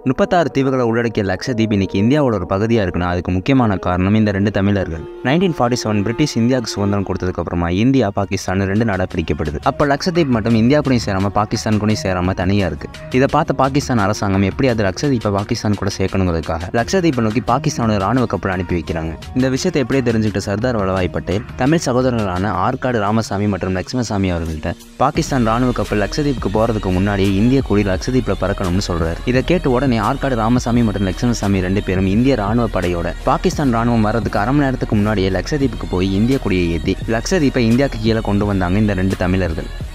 முப்பத்தாறு தீவுகளை உள்ளடக்கிய லக்ஷதீப் இன்னைக்கு இந்தியாவோட ஒரு பகுதியாக இருக்குன்னா அதுக்கு முக்கியமான காரணம் இந்த ரெண்டு தமிழர்கள் நைன்டீன் ஃபார்ட்டி செவன் பிரிட்டிஷ் இந்தியாவுக்கு சுதந்திரம் கொடுத்ததுக்கு அப்புறமா இந்தியா பாகிஸ்தான் ரெண்டு நாடாக பிரிக்கப்படுது அப்போ லக்ஷதீப் மட்டும் இந்தியா கூடயும் சேராமல் பாகிஸ்தான் கூடயும் சேராமல் தனியாக இருக்கு இதை பார்த்த பாகிஸ்தான் அரசாங்கம் எப்படி அது லக்ஷதீப்பை பாகிஸ்தான் கூட சேர்க்கணுங்கிறதுக்காக லக்ஷதீப்பை நோக்கி பாகிஸ்தானோட ராணுவ கப்பல் அனுப்பி வைக்கிறாங்க இந்த விஷயத்தை எப்படியே தெரிஞ்சுக்கிட்ட சர்தார் வல்லபாய் பட்டேல் தமிழ் சகோதரர்களான ஆற்காடு ராமசாமி மற்றும் லட்சுமணசாமி அவர்கள்ட்ட பாகிஸ்தான் ராணுவ கப்பல் லக்ஷதீப்புக்கு போகிறதுக்கு முன்னாடியே இந்திய கொடி லக்ஷதீப்பில் பறக்கணும்னு சொல்றாரு இதை கேட்ட உடனே ஆற்காடு ராமசாமி மற்றும் லட்சுமணசாமி ரெண்டு பேரும் இந்திய ராணுவ படையோட பாகிஸ்தான் ராணுவம் வர்றதுக்கு அரை மணி நேரத்துக்கு முன்னாடியே லக்ஷதீப்புக்கு போய் இந்திய கொடியை ஏற்றி லக்ஷதீப்பை இந்தியாவுக்கு கீழே கொண்டு வந்தாங்க இந்த ரெண்டு தமிழர்கள்